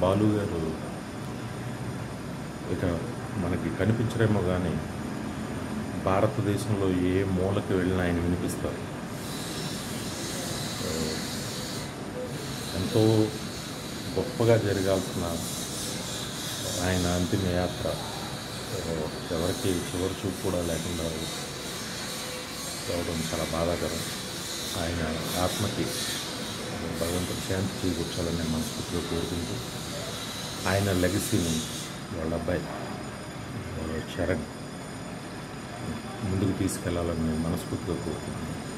బాలు గారు ఇక మనకి కనిపించరేమో కానీ భారతదేశంలో ఏ మూలకి వెళ్ళినా ఆయన వినిపిస్తారు ఆ, ఎంతో గొప్పగా జరగాల్సిన ఆయన అంతిమ యాత్ర ఆ, ఎవరికి చివరి చూపు కూడా లేకుండా రావడం చాలా బాధాకరం ఆయన ఆత్మకి భగవంతుడు శాంతి చేకూర్చాలని నేను మనస్ఫూర్తిగా కోరుకుంటూ ఆయన లెగసీని వాళ్ళ అబ్బాయి వాళ్ళ చరణ్ ముందుకు తీసుకెళ్లాలని నేను మనస్ఫూర్తిగా కోరుకుంటున్నాను